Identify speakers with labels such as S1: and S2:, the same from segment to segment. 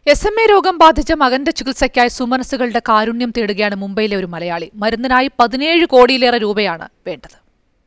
S1: S M A രോഗം ബാധിച്ച മകന്റെ ചികിത്സയ്ക്കായി സുമനസ്സുകളുടെ കാരുണ്യം തേടുകയാണ് മുംബൈയിലെ ഒരു മലയാളി മരുന്നിനായി പതിനേഴ് കോടിയിലേറെ രൂപയാണ് വേണ്ടത്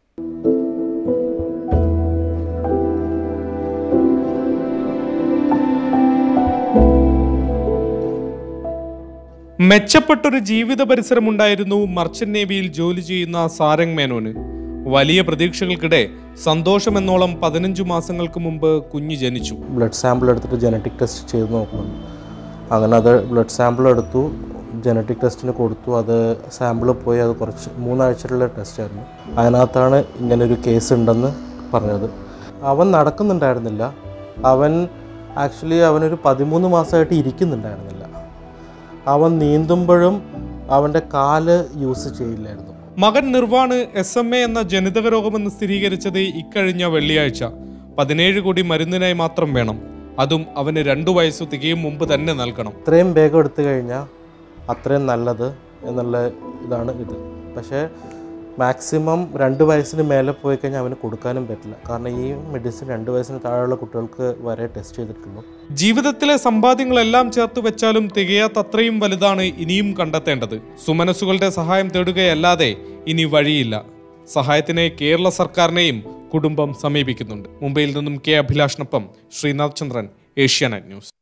S2: മെച്ചപ്പെട്ടൊരു ജീവിത പരിസരമുണ്ടായിരുന്നു മർച്ചന്റ് നേവിയിൽ ജോലി ചെയ്യുന്ന സാരംഗ് മേനോന് വലിയ പ്രതീക്ഷകൾക്കിടെ സന്തോഷമെന്നോളം പതിനഞ്ചു മാസങ്ങൾക്ക് മുമ്പ് കുഞ്ഞ് ജനിച്ചു
S3: ബ്ലഡ് സാമ്പിൾ എടുത്തിട്ട് ജനറ്റിക് ടെസ്റ്റ് ചെയ്ത് നോക്കണം അങ്ങനെ അത് ബ്ലഡ് സാമ്പിൾ എടുത്തു ജനറ്റിക് ടെസ്റ്റിന് കൊടുത്തു അത് സാമ്പിൾ പോയി അത് കുറച്ച് മൂന്നാഴ്ചയുള്ള ടെസ്റ്റായിരുന്നു അതിനകത്താണ് ഇങ്ങനൊരു കേസ് ഉണ്ടെന്ന് പറഞ്ഞത് അവൻ നടക്കുന്നുണ്ടായിരുന്നില്ല അവൻ ആക്ച്വലി അവനൊരു പതിമൂന്ന് മാസമായിട്ട് ഇരിക്കുന്നുണ്ടായിരുന്നില്ല അവൻ നീന്തുമ്പോഴും അവൻ്റെ കാല് യൂസ് ചെയ്യില്ലായിരുന്നു
S2: മകൻ നിർവാണ് എസ് എം എ എന്ന ജനിതക രോഗമെന്ന് സ്ഥിരീകരിച്ചത് ഇക്കഴിഞ്ഞ വെള്ളിയാഴ്ച പതിനേഴ് കോടി മരുന്നിനായി മാത്രം വേണം അതും അവന് രണ്ടു വയസ്സു തികയും മുമ്പ് തന്നെ നൽകണം
S3: ഇത്രയും വേഗം എടുത്തു കഴിഞ്ഞാൽ അത്രയും നല്ലത് എന്നുള്ള ഇതാണ് ഇത് പക്ഷേ മാക്സിമം രണ്ട് വയസ്സിന് മേലെ പോയി കഴിഞ്ഞാൽ അവന് കൊടുക്കാനും പറ്റില്ല കാരണം ഈ മെഡിസിൻ രണ്ട് വയസ്സിന് താഴെയുള്ള കുട്ടികൾക്ക് വരെ ടെസ്റ്റ് ചെയ്തിട്ടുള്ളൂ
S2: ജീവിതത്തിലെ സമ്പാദ്യങ്ങളെല്ലാം ചേർത്ത് വെച്ചാലും തികയാത്ത അത്രയും വലുതാണ് ഇനിയും കണ്ടെത്തേണ്ടത് സുമനസ്സുകളുടെ സഹായം തേടുകയല്ലാതെ ഇനി വഴിയില്ല സഹായത്തിനായി കേരള സർക്കാരിനെയും കുടുംബം സമീപിക്കുന്നുണ്ട് മുംബൈയിൽ നിന്നും കെ അഭിലാഷിനൊപ്പം ശ്രീനാഥ് ചന്ദ്രൻ ഏഷ്യാനെറ്റ് ന്യൂസ്